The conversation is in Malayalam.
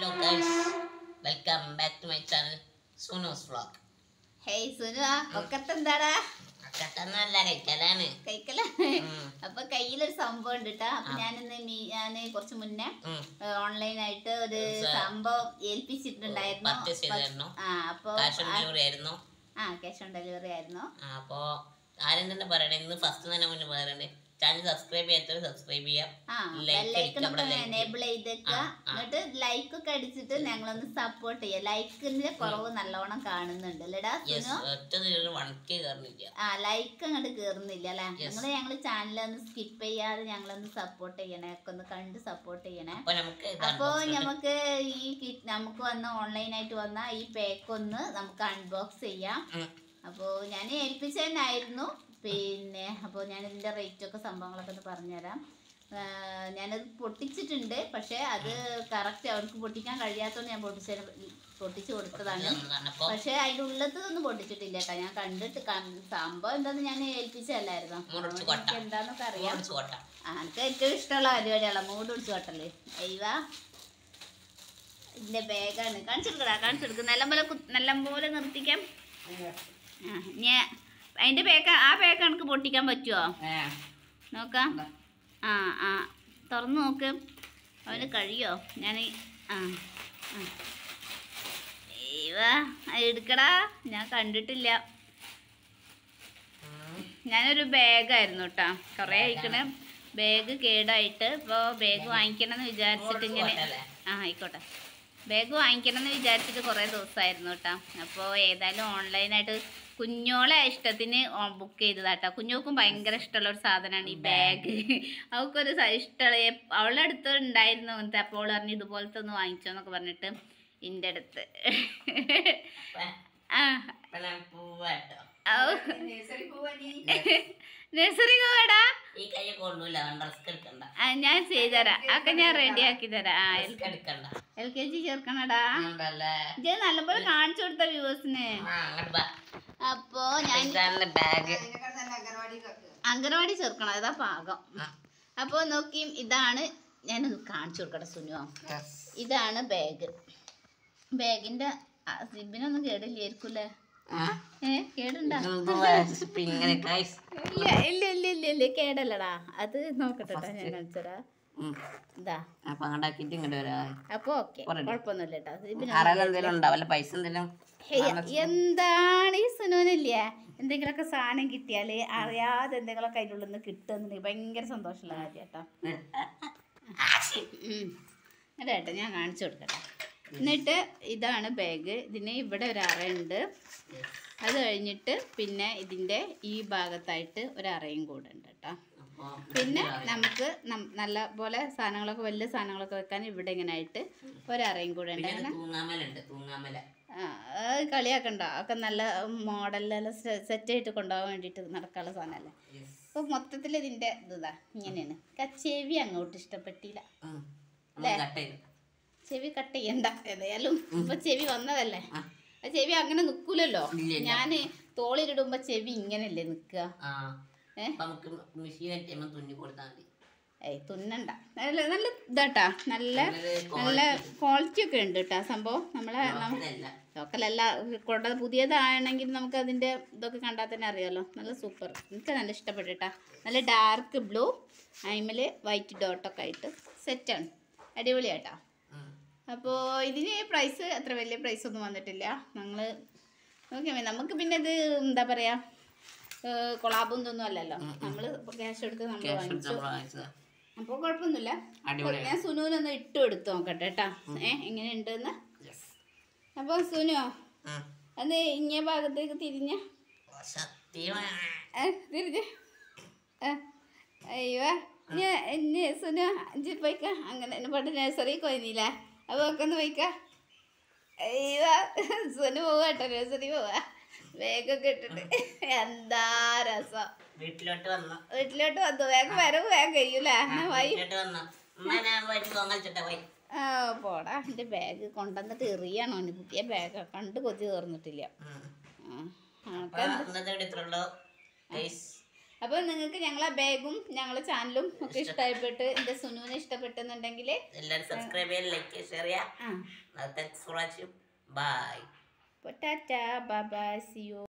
Hello guys welcome back to my channel Sunu's vlog hey Sunu ഒക്കത്തെന്താടാ അക്കട്ടെന്നല്ല കഴിക്കലാണ് കഴിക്കല ഉം. അപ്പൊ കയ്യിലൊരു സംഭവം ഉണ്ട് കേട്ടോ അപ്പൊ ഞാനിന്ന് മീ- ഞാന് കുറച്ച് മുന്നേ ഉം. ഓൺലൈൻ ആയിട്ട് ഒരു സ- സംഭവം ഏൽപ്പിച്ചിട്ടുണ്ടായിരുന്നു Purchase ചെയ്തായിരുന്നു. ആ അപ്പൊ കാശ് ഓൺ ഡെലിവറി ആയിരുന്നു ആ ക്യാഷ് ഓൺ ഡെലിവറി ആയിരുന്നു ആ, അപ്പോ ആരും തന്നെ പറയണേ ഇന്ന് ഫസ്റ്റ് തന്നെ മുന്നേ പറയണേ ചാനൽ സബ്സ്ക്രൈബ് ചെയ്യാത്തവർ സബ്സ്ക്രൈബ് ചെയ്യാം ആ Like ബെല്ലൈക്കൺ അടിക്കുക, ഒക്കെ like. എനേബിൾ ചെയ്തേക്ക ആ, ആ. എന്നിട്ട് ലൈക്ക് ഒക്കെ അടിച്ചിട്ട് ഞങ്ങളൊന്ന് സപ്പോർട്ട് ചെയ്യാം ലൈക്കിന്റെ കുറവ് നല്ലോണം കാണുന്നുണ്ട് അല്ലേടാ യെസ് സുനു ഒറ്റ വൺ കെ കയറുന്നില്ല ആ ലൈക്ക് അങ്ങോട്ട് കേറുന്നില്ല അല്ലെ Yes. നിങ്ങൾ ഞങ്ങൾ ചാനൽ ഒന്ന് സ്കിപ്പ് ചെയ്യാതെ ഞങ്ങളൊന്ന് സപ്പോർട്ട് ചെയ്യണേ ഒക്കെ ഒന്ന് കണ്ട് സപ്പോർട്ട് ചെയ്യണേ അപ്പൊ നമുക്ക് ഇത് അപ്പോ unbox ചെയ്തിട്ട് നമുക്ക് ഈ kit- നമുക്ക് വന്ന ഓൺലൈൻ ആയിട്ട് വന്ന ഈ പാക്ക് ഒന്ന് നമുക്ക് അൺബോക്സ് ചെയ്യാം ഉം. അപ്പോൾ ഞാൻ ഏൽപ്പിച്ചതന്നായിരുന്നു പിന്നെ അപ്പോൾ ഞാൻ ഇതിൻ്റെ റേറ്റ് ഒക്കെ സംഭവങ്ങളൊക്കെ ഒന്ന് പറഞ്ഞുതരാം ആ, ഞാനത് പൊട്ടിച്ചിട്ടുണ്ട് പക്ഷേ അത് കറക്റ്റ് അവർക്ക് പൊട്ടിക്കാൻ കഴിയാത്തതുകൊണ്ട് ഞാൻ പൊട്ടിച്ച പൊട്ടിച്ച് കൊടുത്തതാണ് നമ്മൾ കണ്ടപ്പോ പക്ഷേ അതിൻ്റെ ഉള്ളത്തൊന്നും പൊട്ടിച്ചിട്ടില്ല കേട്ടോ ഞാൻ കണ്ടിട്ട് കൺ- സംഭവം എന്താന്ന് ഞാൻ ഏൽപ്പിച്ചതല്ലായിരുന്നു മൂടൊടിച്ച് അതുകൊണ്ട് കൊട്ടാം. എനിക്ക് എന്താന്നൊക്കെ അറിയാം ഓടിച്ചു കൊട്ടാം ആ, എനിക്ക് ഏറ്റവും ഇഷ്ടമുള്ള പരിപാടിയാണ് മൂട് പിടിച്ച് കൊട്ടല് അയ്യവാ ഇതിന്റെ ബാഗാണ് കാണിച്ചെടുക്കടാ കാണിച്ചെടുക്കും നല്ലപോലെ കു- നല്ലപോലെ നിർത്തിക്കാം ആ ഇനി അതിന്റെ പേക്ക് ആ പേക്ക് എനിക്ക് പൊട്ടിക്കാൻ പറ്റുമോ നോക്കാം ആ ആ തുറന്ന് നോക്ക് അവന് കഴിയോ ഞാൻ ആ ആ. അയ്യവാ അത് എടുക്കടാ ഞാൻ കണ്ടിട്ടില്ല ഞാനൊരു ബാഗായിരുന്നു കേട്ടോ കുറേ അയക്കണ ബാഗ് കേടായിട്ട് ഇപ്പോൾ ബാഗ് വാങ്ങിക്കണം എന്ന് വിചാരിച്ചിട്ട് ഇങ്ങനെ ആ ആയിക്കോട്ടെ ബാഗ് വാങ്ങിക്കണം എന്ന് വിചാരിച്ചിട്ട് കുറേ ദിവസമായിരുന്നു കേട്ടോ അപ്പോൾ ഏതായാലും ഓൺലൈനായിട്ട് കുഞ്ഞോളെ ഇഷ്ടത്തിന് ബുക്ക് ചെയ്തതാട്ടോ കുഞ്ഞോക്കും ഭയങ്കര ഇഷ്ടമുള്ള ഒരു സാധനമാണ് ഈ ബാഗ് അവൾക്കൊരു സ- ഇഷ്ടമുള്ള എപ്പ- അവളുടെ അടുത്ത് ഉണ്ടായിരുന്നു അങ്ങനത്തെ അപ്പോൾ അവൾ പറഞ്ഞു ഇതുപോലത്തെ ഒന്ന് വാങ്ങിച്ചോ എന്നൊക്കെ പറഞ്ഞിട്ട് എൻ്റെ അടുത്ത് ആ പൂവാട്ടോ ഔ. നഴ്സറി പോവാടാ ഈ കൈ കൊള്ളൂല റിസ്ക് എടുക്കണ്ട ആ, ഞാൻ ചെയ്തുതരാം അതൊക്കെ ഞാൻ റെഡി ആക്കി തരാം ആ റിസ്ക് എടുക്കണ്ട എൽ കെ ജി ചേർക്കണടാ ഉണ്ടല്ലേ ഇത് നല്ലപോലെ കാണിച്ചു കൊടുത്ത വ്യൂവേഴ്സിന് ആ അങ്ങോട്ട് വാ അപ്പോ ഞാൻ ഇതാണ് ബാഗ് അംഗനവാടി ചേർക്കണം അതാ പാകം അപ്പോ നോക്കി ഇതാണ് ഞാനൊന്ന് കാണിച്ചു കൊടുക്കട്ടെ സുനു ഇതാണ് ബാഗ് ബാഗിന്റെ സിബിനൊന്നും കേടില്ലായിരിക്കൂലേ ഏ കേടുണ്ടാ ഇങ്ങനെ ഗൈസ് ഇല്ല ഇല്ല ഇല്ല ഇല്ല ഇല്ല കേടല്ലടാ അത് നോക്കട്ടെ ട്ടോ, ഞാൻ കാണിച്ചതാ ഇതാ അപ്പൊ അങ്ങോട്ടാക്കിട്ട് ഇങ്ങോട്ട് വരാ അപ്പൊ ഓക്കെ Already. കുഴപ്പമൊന്നുമില്ല കേട്ടോ സിബിന് അറിയാൻ എന്തെങ്കിലും ഉണ്ടാവല്ല പൈസ എന്തെങ്കിലും ഹേയ്, എന്താണ് ഈ സുനുവിനില്ലേ എന്തെങ്കിലുമൊക്കെ സാധനം കിട്ടിയാല് അറിയാതെ എന്തെങ്കിലുമൊക്കെ അതിൻ്റെ ഉള്ളിൽ നിന്ന് കിട്ടുന്നുണ്ടെങ്കിൽ ഭയങ്കര സന്തോഷമുള്ള കാര്യം കേട്ടോ അതെ കേട്ടോ ഞാൻ കാണിച്ചു കൊടുക്കട്ടെ എന്നിട്ട് ഇതാണ് ബാഗ് ഇതിന് ഇവിടെ ഒരു അറയുണ്ട് അത് കഴിഞ്ഞിട്ട് പിന്നെ ഇതിൻ്റെ ഈ ഭാഗത്തായിട്ട് ഒരു അറയും കൂടെ ഉണ്ട് കേട്ടോ അപ്പൊ പിന്നെ നമുക്ക് നം- നല്ല പോലെ സാധനങ്ങളൊക്കെ വലിയ സാധനങ്ങളൊക്കെ വെക്കാൻ ഇവിടെ ഇങ്ങനെ ആയിട്ട് ഒരറയും കൂടെ ഉണ്ട് പിന്നെ അങ്ങനെ തൂങ്ങാമലുണ്ട് തൂങ്ങാമല ആ, അത് കളിയാക്കണ്ട ഒക്കെ നല്ല മോഡലെല്ലാം സെറ്റ് ആയിട്ട് കൊണ്ടുപോകാൻ വേണ്ടിയിട്ട് നടക്കാനുള്ള സാധനമല്ലേ അപ്പോൾ മൊത്തത്തിൽ ഇതിൻ്റെ ഇതാ ഇങ്ങനെയാണ് കച്ചേവി അങ്ങോട്ട് ഇഷ്ടപ്പെട്ടില്ല കട്ട് ചെയ്തു ചെവി കട്ട് ചെയ്യണ്ട ഏതായാലും ഇപ്പൊ ചെവി വന്നതല്ലേ ആ. ആ ചെവി അങ്ങനെ നിക്കൂലല്ലോ ഇല്ല, ഇല്ല. ഞാൻ തോളിലിടുമ്പോ ചെവി ഇങ്ങനല്ലേ നിക്കുക ആ ഏ? അപ്പൊ നമുക്ക് മെഷീൻ ആയിട്ട് തുന്നി കൊടുത്താൽ മതി ഏയ് തുന്നണ്ട നല്ല നല്ല ഇതാട്ടാ നല്ല നല്ലൊരു നല്ല ക്വാളിറ്റി ഒക്കെ ഉണ്ട് കേട്ടോ സംഭവം നമ്മളെ നമ്മ- ഇതല്ല. ലോക്കലല്ല കൊണ്ട പുതിയതാണെങ്കിൽ നമുക്ക് അതിൻ്റെ ഇതൊക്കെ കണ്ടാൽ തന്നെ അറിയാലോ നല്ല സൂപ്പർ എനിക്ക് നല്ല ഇഷ്ടപ്പെട്ടിട്ടാ നല്ല ഡാർക്ക് ബ്ലൂ അയിമൽ വൈറ്റ് ഡോട്ടൊക്കെ ആയിട്ട് സെറ്റാണ് അടിപൊളിയാട്ടാ ഉം. അപ്പോൾ ഇതിന് പ്രൈസ് അത്ര വലിയ പ്രൈസ് ഒന്നും വന്നിട്ടില്ല ഞങ്ങൾ നോക്കിയാൽ നമുക്ക് പിന്നെ ഇത് എന്താ പറയുക കൊളാബും ഇതൊന്നും അല്ലല്ലോ നമ്മൾ ക്യാഷ് എടുത്ത് നമ്മൾ Cash എടുത്ത് വാങ്ങിച്ചു നമ്മള് വാങ്ങിച്ചതാ. അപ്പോൾ കുഴപ്പമൊന്നുമില്ല അടിപൊളിയാണ്. ഞാൻ സുനുവിനൊന്ന് ഇട്ട് എടുത്ത് നോക്കട്ടെ കേട്ടാ ഏ എങ്ങനെയുണ്ടെന്ന് Yes. അപ്പോൾ സുനു ഉം. അത് ഇങ്ങേ ഭാഗത്തേക്ക് തിരിഞ്ഞ സത്യമാ. തിരിഞ്ഞ അയ്യോ ഞാൻ ഇനി സുനു അഞ്ച് പോയിക്ക അങ്ങനെ എന്നെ പണ്ട് നഴ്സറി കൊയ്ഞ്ഞില്ല അപ്പോൾ ഒക്കെ ഒന്ന് പോയിക്ക അയ്യോ സുനു പോവാ കേട്ടോ നഴ്സറി പോവാ വേഗമൊക്കെ ഇട്ടിട്ട് എന്താ രസം വീട്ടിലോട്ട് വന്നു വീട്ടിലോട്ട് വന്നു വേഗം വരവ് വേഗം കഴിയൂല എന്നാ വൈ വീട്ടിലോട്ട് വന്നു ഉമ്മ ഞാൻ പോയിട്ട് പൊങ്ങലിച്ചിട്ടാ പോയി ആ പോടാ എൻ്റെ ബാഗ് കൊണ്ടുവന്നിട്ട് എറിയണോ ഇനി പുതിയ ബാഗ് കണ്ട് കൊതി തീർന്നിട്ടില്ല ഉം. ആ, അപ്പൊ ആൾക്കാർ ഇന്നത്തെ ഇവിടെ ഇത്രയുള്ളൂ ഗൈസ് അപ്പോൾ നിങ്ങൾക്ക് ഞങ്ങളെ ബാഗും ഞങ്ങളെ ചാനലും ഒക്കെ ഇഷ്ടപ്പെട്ട് എൻ്റെ സുനുവിനെ ഇഷ്ടപ്പെട്ടെന്നുണ്ടെങ്കിൽ എല്ലാവരും സബ്സ്ക്രൈബ് ചെയ്യാൻ ലൈക്ക് ഷെയർ ചെയ്യാം ആ താങ്ക്സ് ഫോർ വാച്ചിങ് ബൈ അപ്പോൾ tata bye bye see U